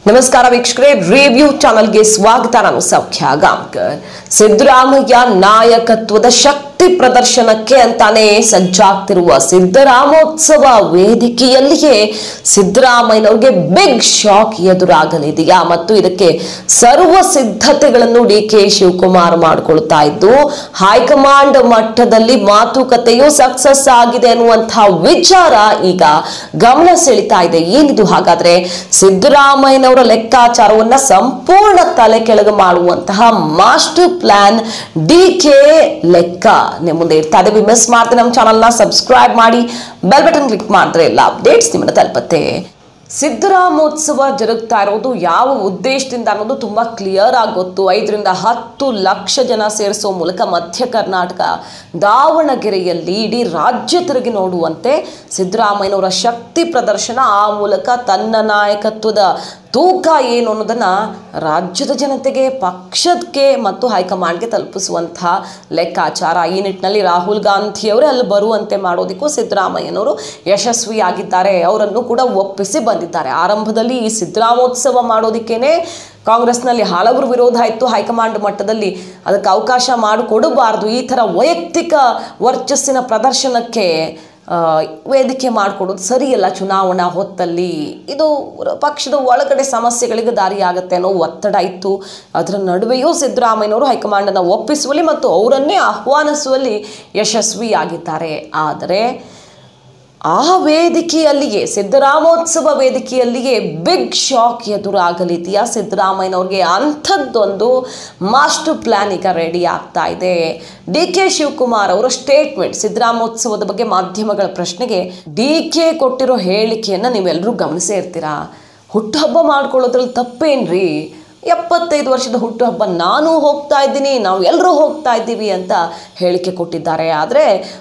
ನಮಸ್ಕಾರ ವೀಕ್ಷಕರೇ ರಿವ್ಯೂ ಚಾನಲ್ಗೆ ಸ್ವಾಗತ ನಾನು ಸೌಖ್ಯ ಗಾಂವ್ಕರ್ ಸಿದ್ದರಾಮಯ್ಯ ನಾಯಕತ್ವದ ಶಕ್ತಿ ಪ್ರದರ್ಶನಕ್ಕೆ ಅಂತಾನೆ ಸಜ್ಜಾಗ್ತಿರುವ ಸಿದ್ದರಾಮೋತ್ಸವ ವೇದಿಕೆಯಲ್ಲಿಯೇ ಸಿದ್ದರಾಮಯ್ಯನವ್ರಿಗೆ ಬಿಗ್ ಶಾಕ್ ಎದುರಾಗಲಿದೆಯಾ ಮತ್ತು ಇದಕ್ಕೆ ಸರ್ವ ಸಿದ್ಧತೆಗಳನ್ನು ಡಿ ಕೆ ಶಿವಕುಮಾರ್ ಮಾಡಿಕೊಳ್ತಾ ಇದ್ದು ಹೈಕಮಾಂಡ್ ಮಟ್ಟದಲ್ಲಿ ಮಾತುಕತೆಯು ಸಕ್ಸಸ್ ಆಗಿದೆ ಅನ್ನುವಂತಹ ವಿಚಾರ ಈಗ ಗಮನ ಸೆಳಿತಾ ಇದೆ ಏನಿದು ಹಾಗಾದ್ರೆ ಸಿದ್ದರಾಮಯ್ಯನವರ ಲೆಕ್ಕಾಚಾರವನ್ನ ಸಂಪೂರ್ಣ ತಲೆ ಕೆಳಗೆ ಮಾಡುವಂತಹ ಮಾಸ್ಟರ್ ಪ್ಲಾನ್ ಡಿ ಕೆ ಲೆಕ್ಕ ನಿಮ್ಮ ಮುಂದೆ ಇರ್ತಾ ಇದೆ ಮಿಸ್ ಮಾಡ್ತೀನಿ ನಮ್ಮ ಚಾನಲ್ನ ಸಬ್ಸ್ಕ್ರೈಬ್ ಮಾಡಿ ಬೆಲ್ ಬಟನ್ ಕ್ಲಿಕ್ ಮಾಡಿದ್ರೆ ಎಲ್ಲ ಅಪ್ಡೇಟ್ಸ್ ನಿಮ್ಮನ್ನ ತಲುಪತ್ತೆ ಸಿದ್ದರಾಮೋತ್ಸವ ಜರುಗ್ತಾ ಇರೋದು ಯಾವ ಉದ್ದೇಶದಿಂದ ಅನ್ನೋದು ತುಂಬಾ ಕ್ಲಿಯರ್ ಆಗಿ ಗೊತ್ತು ಐದರಿಂದ ಹತ್ತು ಲಕ್ಷ ಜನ ಸೇರಿಸೋ ಮೂಲಕ ಮಧ್ಯ ಕರ್ನಾಟಕ ದಾವಣಗೆರೆಯಲ್ಲಿ ಇಡೀ ರಾಜ್ಯ ತಿರುಗಿ ನೋಡುವಂತೆ ಸಿದ್ದರಾಮಯ್ಯನವರ ಶಕ್ತಿ ಪ್ರದರ್ಶನ ಆ ಮೂಲಕ ತನ್ನ ನಾಯಕತ್ವದ ತೂಕ ಏನು ಅನ್ನೋದನ್ನ ರಾಜ್ಯದ ಜನತೆಗೆ ಪಕ್ಷಕ್ಕೆ ಮತ್ತು ಹೈಕಮಾಂಡ್ಗೆ ತಲುಪಿಸುವಂತಹ ಲೆಕ್ಕಾಚಾರ ಈ ನಿಟ್ಟಿನಲ್ಲಿ ರಾಹುಲ್ ಗಾಂಧಿಯವರೇ ಅಲ್ಲಿ ಬರುವಂತೆ ಮಾಡೋದಕ್ಕೂ ಸಿದ್ದರಾಮಯ್ಯನವರು ಯಶಸ್ವಿಯಾಗಿದ್ದಾರೆ ಅವರನ್ನು ಕೂಡ ಒಪ್ಪಿಸಿ ಬಂದಿದ್ದಾರೆ ಆರಂಭದಲ್ಲಿ ಈ ಸಿದ್ದರಾಮೋತ್ಸವ ಮಾಡೋದಕ್ಕೇನೆ ಕಾಂಗ್ರೆಸ್ನಲ್ಲಿ ಹಲವರು ವಿರೋಧ ಇತ್ತು ಹೈಕಮಾಂಡ್ ಮಟ್ಟದಲ್ಲಿ ಅದಕ್ಕೆ ಅವಕಾಶ ಮಾಡಿಕೊಡಬಾರ್ದು ಈ ಥರ ವೈಯಕ್ತಿಕ ವರ್ಚಸ್ಸಿನ ಪ್ರದರ್ಶನಕ್ಕೆ ಆ, ವೇದಿಕೆ ಮಾಡಿಕೊಡೋದು ಸರಿಯಲ್ಲ ಚುನಾವಣಾ ಹೊತ್ತಲ್ಲಿ ಇದು ಪಕ್ಷದ ಒಳಗಡೆ ಸಮಸ್ಯೆಗಳಿಗೆ ದಾರಿಯಾಗುತ್ತೆ ಅನ್ನೋ ಒತ್ತಡ ಇತ್ತು ಅದರ ನಡುವೆಯೂ ಸಿದ್ದರಾಮಯ್ಯನವರು ಹೈಕಮಾಂಡನ್ನು ಒಪ್ಪಿಸುವಲ್ಲಿ ಮತ್ತು ಅವರನ್ನೇ ಆಹ್ವಾನಿಸುವಲ್ಲಿ ಯಶಸ್ವಿಯಾಗಿದ್ದಾರೆ ಆದರೆ ಆ ವೇದಿಕೆಯಲ್ಲಿಯೇ ಸಿದ್ದರಾಮೋತ್ಸವ ವೇದಿಕೆಯಲ್ಲಿಯೇ ಬಿಗ್ ಶಾಕ್ ಎದುರಾಗಲಿದೆಯಾ ಸಿದ್ದರಾಮಯ್ಯನವ್ರಿಗೆ ಅಂಥದ್ದೊಂದು ಮಾಸ್ಟರ್ ಪ್ಲಾನ್ ಈಗ ರೆಡಿ ಆಗ್ತಾ ಇದೆ ಡಿ ಕೆ ಶಿವಕುಮಾರ್ ಅವರ ಸ್ಟೇಟ್ಮೆಂಟ್ ಸಿದ್ದರಾಮೋತ್ಸವದ ಬಗ್ಗೆ ಮಾಧ್ಯಮಗಳ ಪ್ರಶ್ನೆಗೆ ಡಿ ಕೆ ಕೊಟ್ಟಿರೋ ಹೇಳಿಕೆಯನ್ನು ನೀವೆಲ್ಲರೂ ಗಮನಿಸೇ ಇರ್ತೀರಾ ಹುಟ್ಟುಹಬ್ಬ ಮಾಡ್ಕೊಳ್ಳೋದ್ರಲ್ಲಿ ತಪ್ಪೇನ್ರಿ ಎಪ್ಪತ್ತೈದು ವರ್ಷದ ಹುಟ್ಟುಹಬ್ಬ ನಾನು ಹೋಗ್ತಾ ಇದ್ದೀನಿ ನಾವು ಎಲ್ಲರೂ ಹೋಗ್ತಾ ಇದ್ದೀವಿ ಅಂತ ಹೇಳಿಕೆ ಕೊಟ್ಟಿದ್ದಾರೆ ಆದರೆ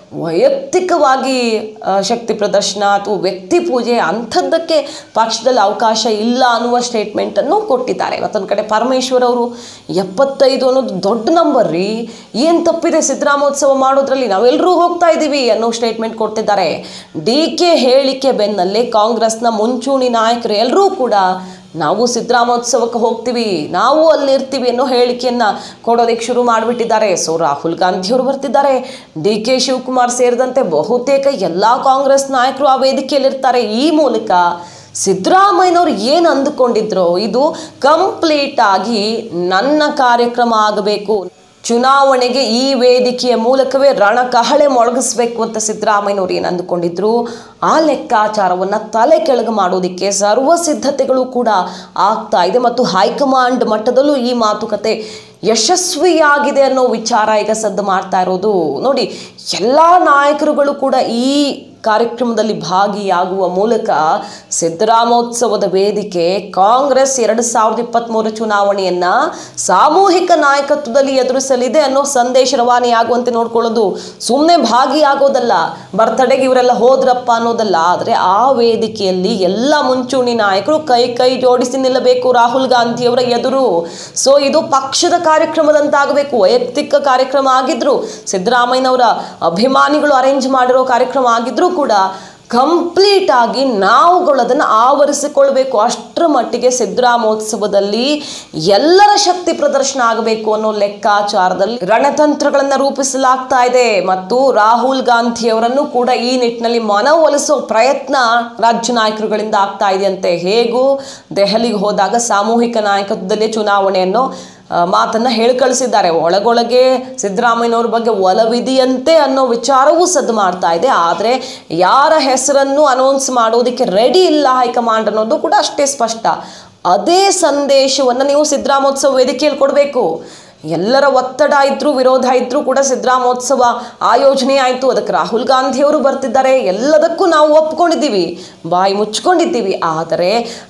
ವೈಯಕ್ತಿಕವಾಗಿ ಆ, ಶಕ್ತಿ ಪ್ರದರ್ಶನ ಅಥವಾ ವ್ಯಕ್ತಿ ಪೂಜೆ ಅಂಥದ್ದಕ್ಕೆ ಪಕ್ಷದಲ್ಲಿ ಅವಕಾಶ ಇಲ್ಲ ಅನ್ನುವ ಸ್ಟೇಟ್ಮೆಂಟನ್ನು ಕೊಟ್ಟಿದ್ದಾರೆ ಮತ್ತೊಂದು ಕಡೆ ಪರಮೇಶ್ವರ್ ಅವರು ಎಪ್ಪತ್ತೈದು ಅನ್ನೋದು ದೊಡ್ಡ ನಂಬರ್ ರೀ ಏನು ತಪ್ಪಿದೆ ಸಿದ್ದರಾಮೋತ್ಸವ ಮಾಡೋದ್ರಲ್ಲಿ ನಾವೆಲ್ಲರೂ ಹೋಗ್ತಾ ಇದ್ದೀವಿ ಅನ್ನೋ ಸ್ಟೇಟ್ಮೆಂಟ್ ಕೊಡ್ತಿದ್ದಾರೆ ಡಿ ಕೆ ಹೇಳಿಕೆ ಬೆನ್ನಲ್ಲೇ ಕಾಂಗ್ರೆಸ್ನ ಮುಂಚೂಣಿ ನಾಯಕರು ಎಲ್ಲರೂ ಕೂಡ ನಾವು ಸಿದ್ದರಾಮೋತ್ಸವಕ್ಕೆ ಹೋಗ್ತೀವಿ ನಾವು ಅಲ್ಲಿರ್ತೀವಿ ಅನ್ನೋ ಹೇಳಿಕೆಯನ್ನ ಕೊಡೋದಕ್ಕೆ ಶುರು ಮಾಡಿಬಿಟ್ಟಿದ್ದಾರೆ ಸೊ ರಾಹುಲ್ ಗಾಂಧಿಯವರು ಬರ್ತಿದ್ದಾರೆ ಡಿ ಕೆ ಶಿವಕುಮಾರ್ ಸೇರಿದಂತೆ ಬಹುತೇಕ ಎಲ್ಲ ಕಾಂಗ್ರೆಸ್ ನಾಯಕರು ಆ ವೇದಿಕೆಯಲ್ಲಿರ್ತಾರೆ ಈ ಮೂಲಕ ಸಿದ್ದರಾಮಯ್ಯನವ್ರು ಏನು ಅಂದುಕೊಂಡಿದ್ರು ಇದು ಕಂಪ್ಲೀಟ್ ಆಗಿ ನನ್ನ ಕಾರ್ಯಕ್ರಮ ಆಗಬೇಕು ಚುನಾವಣೆಗೆ ಈ ವೇದಿಕೆಯ ಮೂಲಕವೇ ರಣಕಹಳೆ ಮೊಳಗಿಸ್ಬೇಕು ಅಂತ ಸಿದ್ದರಾಮಯ್ಯನವ್ರು ಏನು ಅಂದುಕೊಂಡಿದ್ರು ಆ ಲೆಕ್ಕಾಚಾರವನ್ನು ತಲೆ ಕೆಳಗೆ ಮಾಡೋದಕ್ಕೆ ಸರ್ವ ಸಿದ್ಧತೆಗಳು ಕೂಡ ಆಗ್ತಾ ಇದೆ ಮತ್ತು ಹೈಕಮಾಂಡ್ ಮಟ್ಟದಲ್ಲೂ ಈ ಮಾತುಕತೆ ಯಶಸ್ವಿಯಾಗಿದೆ ಅನ್ನೋ ವಿಚಾರ ಈಗ ಸದ್ದು ಮಾಡ್ತಾ ಇರೋದು ನೋಡಿ ಎಲ್ಲ ನಾಯಕರುಗಳು ಕೂಡ ಈ ಕಾರ್ಯಕ್ರಮದಲ್ಲಿ ಭಾಗಿಯಾಗುವ ಮೂಲಕ ಸಿದ್ದರಾಮೋತ್ಸವದ ವೇದಿಕೆ ಕಾಂಗ್ರೆಸ್ ಎರಡು ಸಾವಿರದ ಇಪ್ಪತ್ತ್ಮೂರು ಚುನಾವಣೆಯನ್ನ ಸಾಮೂಹಿಕ ನಾಯಕತ್ವದಲ್ಲಿ ಎದುರಿಸಲಿದೆ ಅನ್ನೋ ಸಂದೇಶ ರವಾನೆಯಾಗುವಂತೆ ನೋಡ್ಕೊಳ್ಳೋದು ಸುಮ್ಮನೆ ಭಾಗಿಯಾಗೋದಲ್ಲ ಬರ್ತಡೆಗೆ ಇವರೆಲ್ಲ ಹೋದ್ರಪ್ಪ ಅನ್ನೋದಲ್ಲ ಆದರೆ ಆ ವೇದಿಕೆಯಲ್ಲಿ ಎಲ್ಲ ಮುಂಚೂಣಿ ನಾಯಕರು ಕೈ ಕೈ ಜೋಡಿಸಿ ನಿಲ್ಲಬೇಕು ರಾಹುಲ್ ಗಾಂಧಿಯವರ ಎದುರು ಸೊ ಇದು ಪಕ್ಷದ ಕಾರ್ಯಕ್ರಮದಂತಾಗಬೇಕು ವೈಯಕ್ತಿಕ ಕಾರ್ಯಕ್ರಮ ಆಗಿದ್ರು ಸಿದ್ದರಾಮಯ್ಯನವರ ಅಭಿಮಾನಿಗಳು ಅರೇಂಜ್ ಮಾಡಿರೋ ಕಾರ್ಯಕ್ರಮ ಆಗಿದ್ರೂ ಕೂಡ ಕಂಪ್ಲೀಟ್ ಆಗಿ ನಾವುಗಳು ಅದನ್ನು ಆವರಿಸಿಕೊಳ್ಬೇಕು ಅಷ್ಟರ ಮಟ್ಟಿಗೆ ಸಿದ್ದರಾಮೋತ್ಸವದಲ್ಲಿ ಎಲ್ಲರ ಶಕ್ತಿ ಪ್ರದರ್ಶನ ಆಗಬೇಕು ಅನ್ನೋ ಲೆಕ್ಕಾಚಾರದಲ್ಲಿ ರಣತಂತ್ರಗಳನ್ನು ರೂಪಿಸಲಾಗ್ತಾ ಇದೆ ಮತ್ತು ರಾಹುಲ್ ಗಾಂಧಿಯವರನ್ನು ಕೂಡ ಈ ನಿಟ್ಟಿನಲ್ಲಿ ಮನವೊಲಿಸೋ ಪ್ರಯತ್ನ ರಾಜ್ಯ ನಾಯಕರುಗಳಿಂದ ಆಗ್ತಾ ಇದೆಯಂತೆ ಹೇಗೂ ದೆಹಲಿಗೆ ಹೋದಾಗ ಸಾಮೂಹಿಕ ನಾಯಕತ್ವದಲ್ಲಿ ಚುನಾವಣೆಯನ್ನು ಆ, ಮಾತನ್ನ ಹೇಳಿ ಕಳಿಸಿದ್ದಾರೆ ಒಳಗೊಳಗೆ ಸಿದ್ದರಾಮಯ್ಯನವ್ರ ಬಗ್ಗೆ ಒಲವಿದೆಯಂತೆ ಅನ್ನೋ ವಿಚಾರವೂ ಸದ್ದು ಮಾಡ್ತಾ ಇದೆ ಆದರೆ ಯಾರ ಹೆಸರನ್ನು ಅನೌನ್ಸ್ ಮಾಡೋದಕ್ಕೆ ರೆಡಿ ಇಲ್ಲ ಹೈಕಮಾಂಡ್ ಅನ್ನೋದು ಕೂಡ ಅಷ್ಟೇ ಸ್ಪಷ್ಟ ಅದೇ ಸಂದೇಶವನ್ನು ನೀವು ಸಿದ್ದರಾಮೋತ್ಸವ ವೇದಿಕೆಯಲ್ಲಿ ಕೊಡಬೇಕು ಎಲ್ಲರ ಒತ್ತಡ ಇದ್ರೂ ವಿರೋಧ ಇದ್ರೂ ಕೂಡ ಸಿದ್ದರಾಮೋತ್ಸವ ಆಯೋಜನೆ ಆಯಿತು ಅದಕ್ಕೆ ರಾಹುಲ್ ಗಾಂಧಿಯವರು ಬರ್ತಿದ್ದಾರೆ ಎಲ್ಲದಕ್ಕೂ ನಾವು ಒಪ್ಕೊಂಡಿದ್ದೀವಿ ಬಾಯಿ ಮುಚ್ಕೊಂಡಿದ್ದೀವಿ ಆದರೆ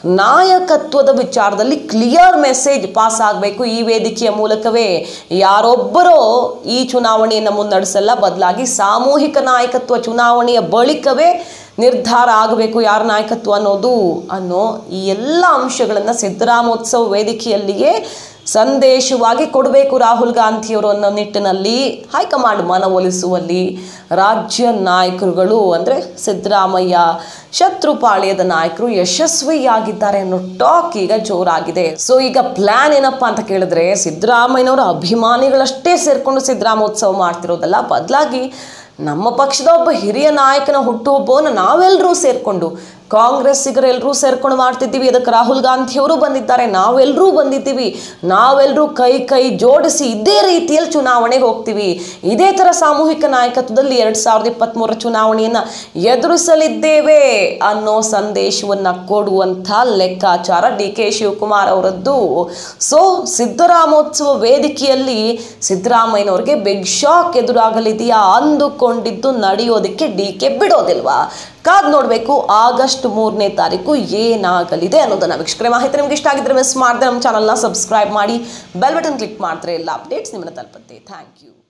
ನಾಯಕತ್ವದ ವಿಚಾರದಲ್ಲಿ ಕ್ಲಿಯರ್ ಮೆಸೇಜ್ ಪಾಸ್ ಆಗಬೇಕು ಈ ವೇದಿಕೆಯ ಮೂಲಕವೇ ಯಾರೊಬ್ಬರೋ ಈ ಚುನಾವಣೆಯನ್ನು ಮುನ್ನಡೆಸಲ್ಲ ಬದಲಾಗಿ ಸಾಮೂಹಿಕ ನಾಯಕತ್ವ ಚುನಾವಣೆಯ ಬಳಿಕವೇ ನಿರ್ಧಾರ ಆಗಬೇಕು ಯಾರ ನಾಯಕತ್ವ ಅನ್ನೋದು ಅನ್ನೋ ಈ ಎಲ್ಲ ಅಂಶಗಳನ್ನು ಸಿದ್ದರಾಮೋತ್ಸವ ವೇದಿಕೆಯಲ್ಲಿಯೇ ಸಂದೇಶವಾಗಿ ಕೊಡಬೇಕು ರಾಹುಲ್ ಗಾಂಧಿಯವರು ಅನ್ನೋ ನಿಟ್ಟಿನಲ್ಲಿ ಹೈಕಮಾಂಡ್ ಮನವೊಲಿಸುವಲ್ಲಿ ರಾಜ್ಯ ನಾಯಕರುಗಳು ಅಂದರೆ ಸಿದ್ದರಾಮಯ್ಯ ಶತ್ರುಪಾಳ್ಯದ ನಾಯಕರು ಯಶಸ್ವಿಯಾಗಿದ್ದಾರೆ ಅನ್ನೋ ಟಾಕ್ ಈಗ ಜೋರಾಗಿದೆ ಸೊ ಈಗ ಪ್ಲಾನ್ ಏನಪ್ಪಾ ಅಂತ ಕೇಳಿದ್ರೆ ಸಿದ್ದರಾಮಯ್ಯನವರ ಅಭಿಮಾನಿಗಳಷ್ಟೇ ಸೇರ್ಕೊಂಡು ಸಿದ್ದರಾಮೋತ್ಸವ ಮಾಡ್ತಿರೋದಲ್ಲ ಬದಲಾಗಿ ನಮ್ಮ ಪಕ್ಷದ ಒಬ್ಬ ಹಿರಿಯ ನಾಯಕನ ಹುಟ್ಟುಹಬ್ಬವನ್ನು ನಾವೆಲ್ಲರೂ ಸೇರ್ಕೊಂಡು ಕಾಂಗ್ರೆಸ್ಸಿಗರೆಲ್ಲರೂ ಸೇರ್ಕೊಂಡು ಮಾಡ್ತಿದ್ದೀವಿ ಅದಕ್ಕೆ ರಾಹುಲ್ ಗಾಂಧಿಯವರು ಬಂದಿದ್ದಾರೆ ನಾವೆಲ್ಲರೂ ಬಂದಿದ್ದೀವಿ ನಾವೆಲ್ಲರೂ ಕೈ ಕೈ ಜೋಡಿಸಿ ಇದೇ ರೀತಿಯಲ್ಲಿ ಚುನಾವಣೆಗೆ ಹೋಗ್ತೀವಿ ಇದೇ ಥರ ಸಾಮೂಹಿಕ ನಾಯಕತ್ವದಲ್ಲಿ ಎರಡು ಸಾವಿರದ ಇಪ್ಪತ್ತ್ಮೂರರ ಚುನಾವಣೆಯನ್ನು ಎದುರಿಸಲಿದ್ದೇವೆ ಅನ್ನೋ ಸಂದೇಶವನ್ನು ಕೊಡುವಂಥ ಲೆಕ್ಕಾಚಾರ ಡಿ ಕೆ ಶಿವಕುಮಾರ್ ಅವರದ್ದು ಸೊ ಸಿದ್ದರಾಮೋತ್ಸವ ವೇದಿಕೆಯಲ್ಲಿ ಸಿದ್ದರಾಮಯ್ಯನವ್ರಿಗೆ ಬಿಗ್ ಶಾಕ್ ಎದುರಾಗಲಿದೆಯಾ ಅಂದುಕೊಂಡಿದ್ದು ನಡೆಯೋದಕ್ಕೆ ಡಿ ಕೆ ಬಿಡೋದಿಲ್ವಾ ಕಾದ್ ನೋಡಬೇಕು ಆಗಸ್ಟ್ ಮೂರನೇ ತಾರೀಕು ಏನಾಗಲಿದೆ ಅನ್ನೋದನ್ನ ವೀಕ್ಷಕರೇ ಮಾಹಿತಿ ನಿಮ್ಗೆ ಇಷ್ಟ ಆಗಿದ್ರೆ ಮಿಸ್ ಮಾಡಿದ್ರೆ ನಮ್ಮ ಚಾನಲ್ನ ಸಬ್ಸ್ಕ್ರೈಬ್ ಮಾಡಿ ಬೆಲ್ ಬಟನ್ ಕ್ಲಿಕ್ ಮಾಡಿದ್ರೆ ಎಲ್ಲ ಅಪ್ಡೇಟ್ಸ್ ನಿಮ್ಮನ್ನ ತಲುಪುತ್ತೆ ಥ್ಯಾಂಕ್ ಯು